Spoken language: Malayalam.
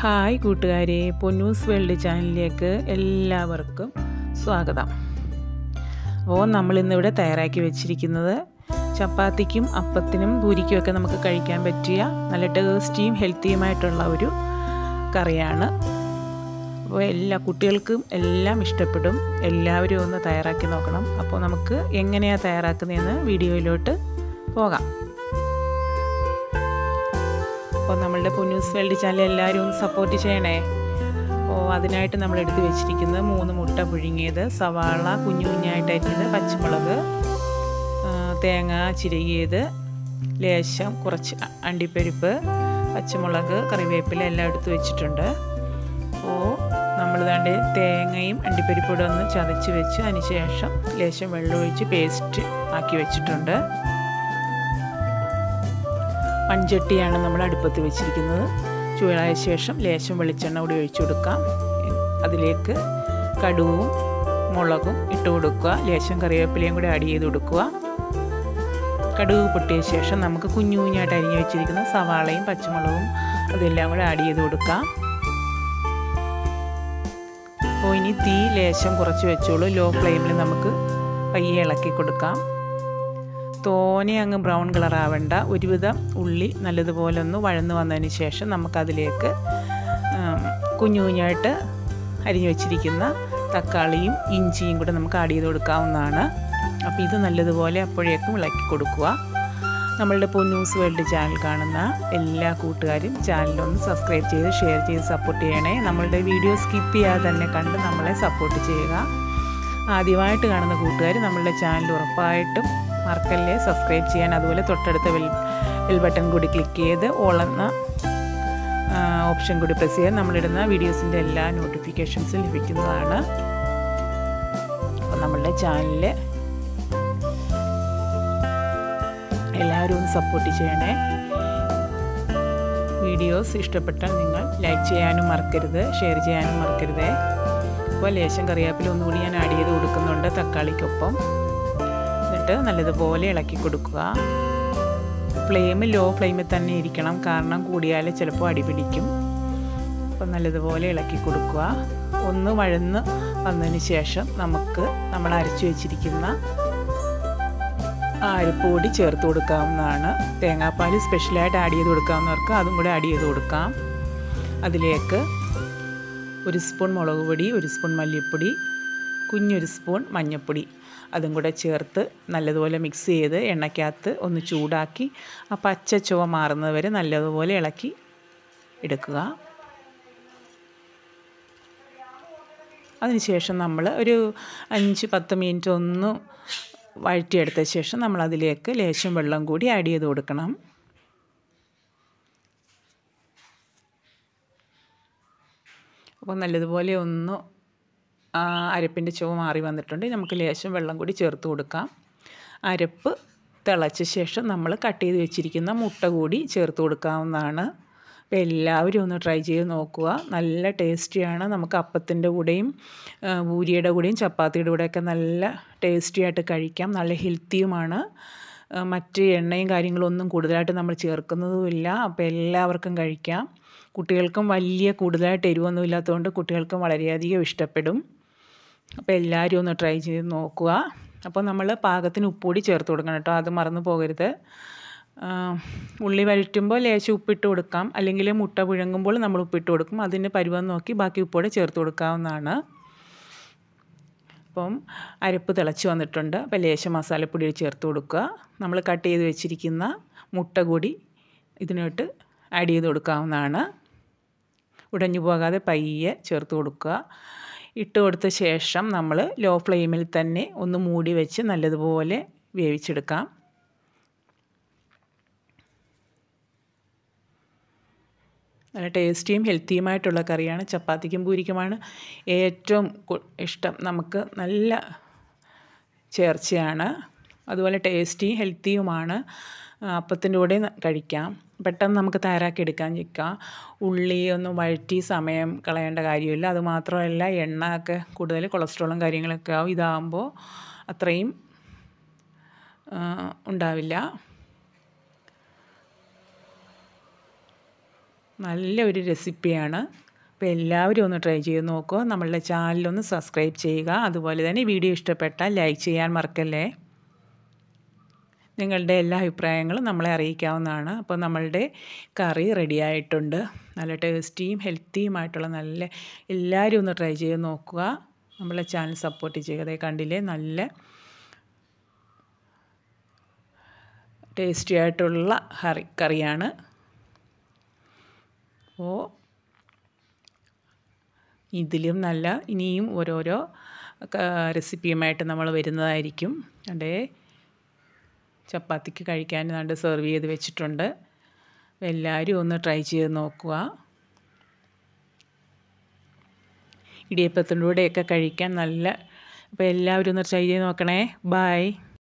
ഹായ് കൂട്ടുകാരെ പൊന്നൂസ് വേൾഡ് ചാനലിലേക്ക് എല്ലാവർക്കും സ്വാഗതം അപ്പോൾ നമ്മളിന്നിവിടെ തയ്യാറാക്കി വെച്ചിരിക്കുന്നത് ചപ്പാത്തിക്കും അപ്പത്തിനും പൂരിക്കും ഒക്കെ നമുക്ക് കഴിക്കാൻ പറ്റിയ നല്ല ടേസ്റ്റിയും ഹെൽത്തിയുമായിട്ടുള്ള ഒരു കറിയാണ് അപ്പോൾ എല്ലാ കുട്ടികൾക്കും എല്ലാം ഇഷ്ടപ്പെടും എല്ലാവരും ഒന്ന് തയ്യാറാക്കി നോക്കണം അപ്പോൾ നമുക്ക് എങ്ങനെയാണ് തയ്യാറാക്കുന്നതെന്ന് വീഡിയോയിലോട്ട് പോകാം അപ്പോൾ നമ്മളുടെ പൊന്നൂസ് വേൾഡ് ചാനൽ എല്ലാവരും ഒന്ന് സപ്പോർട്ട് ചെയ്യണേ അപ്പോൾ അതിനായിട്ട് നമ്മൾ എടുത്ത് വെച്ചിരിക്കുന്നത് മൂന്ന് മുട്ട പുഴുങ്ങിയത് സവാള കുഞ്ഞു കുഞ്ഞായിട്ട് അരിഞ്ഞത് പച്ചമുളക് തേങ്ങ ചിരകിയത് ലേശം കുറച്ച് അണ്ടിപ്പരിപ്പ് പച്ചമുളക് കറിവേപ്പില എല്ലാം എടുത്ത് വെച്ചിട്ടുണ്ട് അപ്പോൾ നമ്മൾ വേണ്ട തേങ്ങയും അണ്ടിപ്പരിപ്പൂടെ ഒന്ന് ചതച്ച് വെച്ച് അതിനുശേഷം ലേശം വെള്ളമൊഴിച്ച് പേസ്റ്റ് ആക്കി വെച്ചിട്ടുണ്ട് മൺചട്ടിയാണ് നമ്മൾ അടുപ്പത്ത് വെച്ചിരിക്കുന്നത് ചൂടായ ശേഷം ലേശം വെളിച്ചെണ്ണ കൂടി ഒഴിച്ചു കൊടുക്കാം അതിലേക്ക് കടുവും മുളകും ഇട്ട് കൊടുക്കുക ലേശം കറിവേപ്പിലയും കൂടി ആഡ് ചെയ്ത് കൊടുക്കുക കടുക് പൊട്ടിയ ശേഷം നമുക്ക് കുഞ്ഞു കുഞ്ഞായിട്ട് അരിഞ്ഞു വെച്ചിരിക്കുന്ന സവാളയും പച്ചമുളകും അതെല്ലാം കൂടെ ആഡ് ചെയ്ത് കൊടുക്കാം അപ്പോൾ ഇനി തീ ലേശം കുറച്ച് വെച്ചോളൂ ലോ ഫ്ലെയിമിൽ നമുക്ക് പയ്യെ ഇളക്കി കൊടുക്കാം തോനെ അങ്ങ് ബ്രൗൺ കളർ ആവേണ്ട ഒരുവിധം ഉള്ളി നല്ലതുപോലെ ഒന്ന് വഴന്ന് വന്നതിന് ശേഷം നമുക്കതിലേക്ക് കുഞ്ഞു കുഞ്ഞായിട്ട് അരിഞ്ഞു വെച്ചിരിക്കുന്ന തക്കാളിയും ഇഞ്ചിയും കൂടെ നമുക്ക് ആഡ് ചെയ്ത് കൊടുക്കാവുന്നതാണ് അപ്പോൾ ഇത് നല്ലതുപോലെ അപ്പോഴേക്കും ഇളക്കി കൊടുക്കുക നമ്മളുടെ പൊന്നൂസ് വേൾഡ് ചാനൽ കാണുന്ന എല്ലാ കൂട്ടുകാരും ചാനലൊന്ന് സബ്സ്ക്രൈബ് ചെയ്ത് ഷെയർ ചെയ്ത് സപ്പോർട്ട് ചെയ്യണേ നമ്മളുടെ വീഡിയോ സ്കിപ്പ് ചെയ്യാതെ തന്നെ കണ്ട് നമ്മളെ സപ്പോർട്ട് ചെയ്യുക ആദ്യമായിട്ട് കാണുന്ന കൂട്ടുകാർ നമ്മളുടെ ചാനൽ ഉറപ്പായിട്ടും മറക്കല്ലേ സബ്സ്ക്രൈബ് ചെയ്യാൻ അതുപോലെ തൊട്ടടുത്ത ബെൽ ബെൽ ബട്ടൺ കൂടി ക്ലിക്ക് ചെയ്ത് ഓൾ എന്ന ഓപ്ഷൻ കൂടി പ്രസ് ചെയ്യാൻ നമ്മളിടുന്ന വീഡിയോസിൻ്റെ എല്ലാ നോട്ടിഫിക്കേഷൻസും ലഭിക്കുന്നതാണ് അപ്പോൾ നമ്മളുടെ ചാനലിൽ എല്ലാവരും ഒന്ന് സപ്പോർട്ട് ചെയ്യണേ വീഡിയോസ് ഇഷ്ടപ്പെട്ടാൽ നിങ്ങൾ ലൈക്ക് ചെയ്യാനും മറക്കരുത് ഷെയർ ചെയ്യാനും മറക്കരുത് അപ്പോൾ ലേശം കറിവേപ്പില ഒന്നുകൂടി ഞാൻ ആഡ് ചെയ്ത് കൊടുക്കുന്നുണ്ട് തക്കാളിക്കൊപ്പം എന്നിട്ട് നല്ലതുപോലെ ഇളക്കി കൊടുക്കുക ഫ്ലെയിം ലോ ഫ്ലെയിമിൽ തന്നെ ഇരിക്കണം കാരണം കൂടിയാൽ ചിലപ്പോൾ അടി പിടിക്കും അപ്പം നല്ലതുപോലെ ഇളക്കി കൊടുക്കുക ഒന്ന് വഴന്ന് വന്നതിന് ശേഷം നമുക്ക് നമ്മൾ അരച്ചു വെച്ചിരിക്കുന്ന അരപ്പ് കൂടി ചേർത്ത് കൊടുക്കാവുന്നതാണ് തേങ്ങാപ്പാൽ സ്പെഷ്യലായിട്ട് ആഡ് ചെയ്ത് കൊടുക്കാവുന്നവർക്ക് അതും കൂടെ ആഡ് ചെയ്ത് കൊടുക്കാം അതിലേക്ക് ഒരു സ്പൂൺ മുളക് പൊടി ഒരു സ്പൂൺ മല്ലിപ്പൊടി കുഞ്ഞൊരു സ്പൂൺ മഞ്ഞൾപ്പൊടി അതും കൂടെ ചേർത്ത് നല്ലതുപോലെ മിക്സ് ചെയ്ത് എണ്ണയ്ക്കകത്ത് ഒന്ന് ചൂടാക്കി ആ പച്ച ചുവ മാറുന്നത് വരെ നല്ലതുപോലെ ഇളക്കി എടുക്കുക അതിനുശേഷം നമ്മൾ ഒരു അഞ്ച് പത്ത് മിനിറ്റ് ഒന്ന് വഴറ്റിയെടുത്ത ശേഷം നമ്മൾ അതിലേക്ക് ലേശം വെള്ളം കൂടി ആഡ് ചെയ്ത് കൊടുക്കണം അപ്പോൾ നല്ലതുപോലെ ഒന്ന് അരപ്പിൻ്റെ ചുവ മാറി വന്നിട്ടുണ്ട് നമുക്ക് ലേശം വെള്ളം കൂടി ചേർത്ത് കൊടുക്കാം അരപ്പ് തിളച്ച ശേഷം നമ്മൾ കട്ട് ചെയ്ത് വെച്ചിരിക്കുന്ന മുട്ട കൂടി ചേർത്ത് കൊടുക്കാവുന്നതാണ് അപ്പോൾ എല്ലാവരും ഒന്ന് ട്രൈ ചെയ്ത് നോക്കുക നല്ല ടേസ്റ്റിയാണ് നമുക്ക് അപ്പത്തിൻ്റെ കൂടെയും പൂരിയുടെ കൂടെയും ചപ്പാത്തിയുടെ കൂടെയൊക്കെ നല്ല ടേസ്റ്റി ആയിട്ട് കഴിക്കാം നല്ല ഹെൽത്തിയുമാണ് മറ്റ് എണ്ണയും കാര്യങ്ങളൊന്നും കൂടുതലായിട്ട് നമ്മൾ ചേർക്കുന്നതുമില്ല അപ്പോൾ എല്ലാവർക്കും കഴിക്കാം കുട്ടികൾക്കും വലിയ കൂടുതലായിട്ട് എരിവൊന്നും ഇല്ലാത്തതുകൊണ്ട് കുട്ടികൾക്കും വളരെയധികം ഇഷ്ടപ്പെടും അപ്പോൾ എല്ലാവരും ഒന്ന് ട്രൈ ചെയ്ത് നോക്കുക അപ്പോൾ നമ്മൾ പാകത്തിന് ഉപ്പുകൂടി ചേർത്ത് കൊടുക്കണം കേട്ടോ അത് മറന്നു പോകരുത് ഉള്ളി വഴറ്റുമ്പോൾ ലേശം ഉപ്പിട്ട് കൊടുക്കാം അല്ലെങ്കിൽ മുട്ട പുഴങ്ങുമ്പോൾ നമ്മൾ ഉപ്പിട്ട് കൊടുക്കും അതിൻ്റെ പരുവം നോക്കി ബാക്കി ഉപ്പോടെ ചേർത്ത് കൊടുക്കാവുന്നതാണ് അപ്പം അരപ്പ് തിളച്ച് വന്നിട്ടുണ്ട് അപ്പോൾ ലേശം മസാലപ്പൊടി ചേർത്ത് കൊടുക്കുക നമ്മൾ കട്ട് ചെയ്ത് വെച്ചിരിക്കുന്ന മുട്ട കൂടി ഇതിനോട്ട് ആഡ് ചെയ്ത് കൊടുക്കാവുന്നതാണ് ഉടഞ്ഞു പോകാതെ പയ്യെ ചേർത്ത് കൊടുക്കുക ഇട്ട് കൊടുത്ത ശേഷം നമ്മൾ ലോ ഫ്ലെയിമിൽ തന്നെ ഒന്ന് മൂടി വെച്ച് നല്ലതുപോലെ വേവിച്ചെടുക്കാം നല്ല ടേസ്റ്റിയും ഹെൽത്തിയുമായിട്ടുള്ള കറിയാണ് ചപ്പാത്തിക്കും പൂരിക്കുമാണ് ഏറ്റവും ഇഷ്ടം നമുക്ക് നല്ല ചേർച്ചയാണ് അതുപോലെ ടേസ്റ്റിയും ഹെൽത്തിയുമാണ് അപ്പത്തിൻ്റെ കൂടെ കഴിക്കാം പെട്ടെന്ന് നമുക്ക് തയ്യാറാക്കി എടുക്കാൻ ചിക്കാം ഉള്ളി ഒന്ന് വഴറ്റി സമയം കളയേണ്ട കാര്യമില്ല അതുമാത്രമല്ല എണ്ണ ഒക്കെ കൂടുതൽ കൊളസ്ട്രോളും കാര്യങ്ങളൊക്കെ ആവും ഇതാകുമ്പോൾ അത്രയും ഉണ്ടാവില്ല നല്ല ഒരു റെസിപ്പിയാണ് അപ്പോൾ എല്ലാവരും ഒന്ന് ട്രൈ ചെയ്ത് നോക്കുക നമ്മളുടെ ചാനലൊന്ന് സബ്സ്ക്രൈബ് ചെയ്യുക അതുപോലെ തന്നെ വീഡിയോ ഇഷ്ടപ്പെട്ടാൽ ലൈക്ക് ചെയ്യാൻ മറക്കല്ലേ നിങ്ങളുടെ എല്ലാ അഭിപ്രായങ്ങളും നമ്മളെ അറിയിക്കാവുന്നതാണ് അപ്പോൾ നമ്മളുടെ കറി റെഡി ആയിട്ടുണ്ട് നല്ല ടേസ്റ്റിയും ഹെൽത്തിയുമായിട്ടുള്ള നല്ല എല്ലാവരും ഒന്ന് ട്രൈ ചെയ്ത് നോക്കുക നമ്മളെ ചാനൽ സപ്പോർട്ട് ചെയ്യുക അതേ കണ്ടില്ലേ നല്ല ടേസ്റ്റി ആയിട്ടുള്ള ഹറി കറിയാണ് അപ്പോൾ ഇതിലും നല്ല ഇനിയും ഓരോരോ റെസിപ്പിയുമായിട്ട് നമ്മൾ വരുന്നതായിരിക്കും അണ്ടേ ചപ്പാത്തിക്ക് കഴിക്കാൻ കണ്ട് സെർവ് ചെയ്ത് വെച്ചിട്ടുണ്ട് എല്ലാവരും ഒന്ന് ട്രൈ ചെയ്ത് നോക്കുക ഇടിയപ്പത്തിൻ്റെ കൂടെയൊക്കെ കഴിക്കാൻ നല്ല അപ്പോൾ എല്ലാവരും ഒന്ന് ട്രൈ ചെയ്ത് നോക്കണേ ബായ്